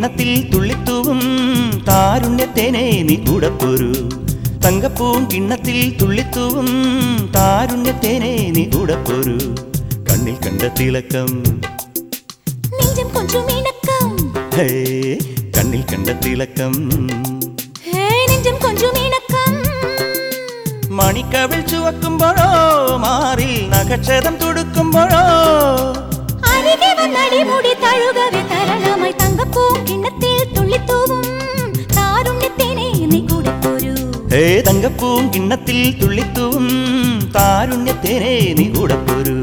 കിണ്ണത്തിൽ തുള്ളിത്തൂവും താരുണ്യത്തേനെ നീ കൂടെ പോരൂ തങ്കപ്പൂവും കിണ്ണത്തിൽ തുള്ളിത്തൂവും താരുണ്യത്തേനെ നീ കൂടെ പോരൂ കണ്ണിൽ കണ്ട തിളക്കം നെഞ്ചം കൊഞ്ചും ഇണക്കം ഹേ കണ്ണിൽ കണ്ട തിളക്കം ഹേ നെഞ്ചം കൊഞ്ചും ഇണക്കം മണിക്കവിൾ ചുവക്കുമ്പോഴോ മാറിൽ നഖക്ഷതം തുടുക്കുമ്പോഴോ അരികെ വന്നടിമുടി തഴുകവെ തരണമായി തങ്കപ്പൂം കിണ്ണത്തിൽ തുള്ളിത്തൂവും താരുണ്യത്തേനെ നീ കൂടെ പോരൂ ഹേ തങ്കപ്പൂവും കിണ്ണത്തിൽ തുള്ളിത്തൂവും താരുണ്യത്തേനെ നീ കൂടെ പോരൂ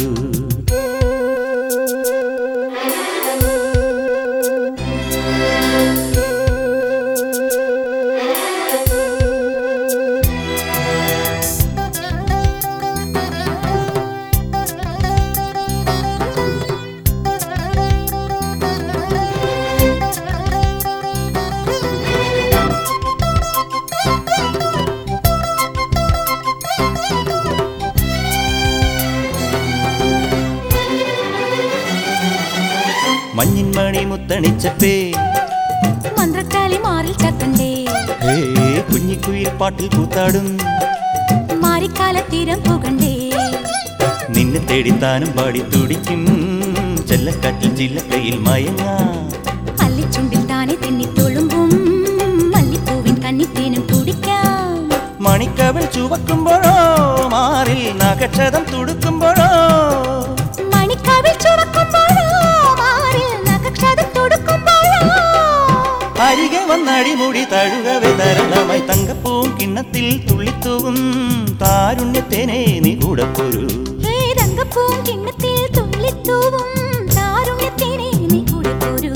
മഞ്ഞിൻ മണി മുത്തണിച്ചപ്പേ മന്ത്രക്കാലി മാറിൽ ചക്കണ്ടേ ഹേ കുഞ്ഞിക്കുയിൽ പാട്ടിൽ കൂത്താടും മാറിക്കാലത്തീരം പുകണ്ടേ നിന്നെ തേടിത്താനും പാടി തുടിക്കും ചെല്ലക്കാറ്റിൽ ചില്ലക്കയിൽ മയങ്ങാ അല്ലിച്ചുണ്ടിൽ താനെ തെന്നി തുളുമ്പും മല്ലിപ്പൂവിൻ കന്നിത്തേനും കുടിക്കാം മണിക്കവൾ ചുവക്കുമ്പോഴോ മാറിൽ നഖക്ഷതം തുടുക്കുമ്പോഴോ മണിക്കാവിൽ ചുവക്കുമ്പോഴോ മാറിൽ നഖക്ഷതം തൊടുക്കുമ്പോഴോ അരികെ വന്നടിമുടി തഴുകവെ തരണമായി തങ്കപ്പൂവും കിണ്ണത്തിൽ തുള്ളിത്തൂവും താരുണ്യത്തേനെ നീ കൂടെ പോരൂ ഹേ തങ്കപ്പൂം കിണ്ണത്തിൽ തുള്ളിത്തൂവും താരുണ്യത്തേനെ നീ കൂടെ പോരൂ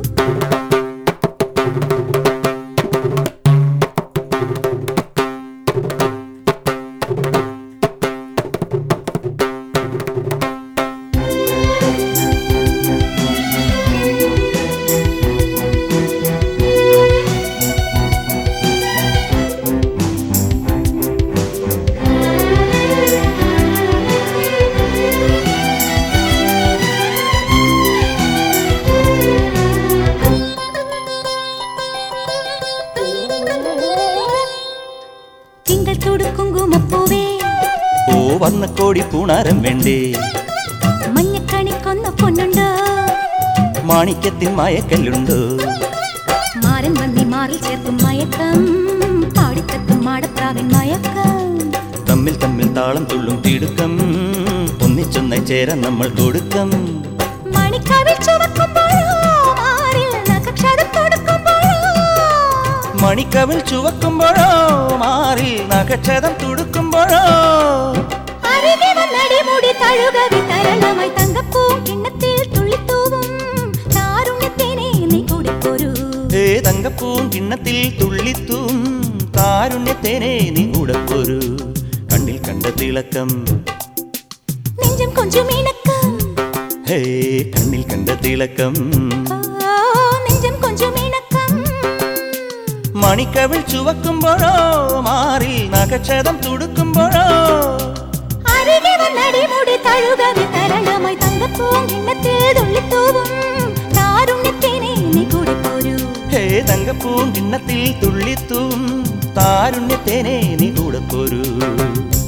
തിങ്കൾ തൊടുക്കും കുമപ്പൂവേ ഓ വന്ന കോടി പൂണാരം വേണ്ടേ മഞ്ഞക്കണിക്കൊന്ന പൊന്നുണ്ടോ മാണിക്യത്തിൻ മയക്കല്ലുണ്ടോ മാരൻ വന്നി മാറിൽ ചേർക്കും മയക്കം പാടിത്തത്തും മാടപ്രാവൻ മയക്കം തമ്മിൽ തമ്മിൽ താളം തുള്ളും തിടുക്കം ഒന്നിച്ചൊന്നായി ചേരാൻ നമ്മൾ കൊടുക്കം മണിക്കാവിൽ ചുവക്കുമ്പോഴോ മാറിൽ നഖക്ഷതം തൊടുക്കുമ്പോഴോ മണിക്കവിൾ ചുവക്കുമ്പോഴോ മാറിൽ നഖക്ഷതം തുടുക്കുമ്പോഴോ അരികെ വന്നടിമുടി തഴുകവി തരണമായി തങ്കപ്പൂം കിണ്ണത്തിൽ തുള്ളിത്തൂവും താരുണ്യത്തേനെ നീ കൂടെ പോരൂ ഏ തങ്കപ്പൂവും കിണ്ണത്തിൽ തുള്ളിത്തൂം കാരുണ്യത്തേനെ നീ കൂടെ പോരൂ കണ്ണിൽ കണ്ട തിളക്കം നെഞ്ചം കൊഞ്ചും ഇണക്കം ഹേ കണ്ണിൽ കണ്ട തിളക്കം ആ, നെഞ്ചം കൊഞ്ചും ഇണക്കം മണിക്കവിൾ ചുവക്കുമ്പോഴോ മാറിൽ നഖക്ഷതം തുടുക്കുമ്പോഴോ അരികെ വന്നടിമുടി തഴുകവി തരണമായി തങ്കപ്പൂം കിണ്ണത്തിൽ തുള്ളിത്തൂവും താരുണ്യത്തേനെ നീ കൂടെ പോരൂ ഹേ തങ്കപ്പൂവും കിണ്ണത്തിൽ തുള്ളിത്തൂം താരുണ്യത്തേനെ നീ കൂടെ പോരൂ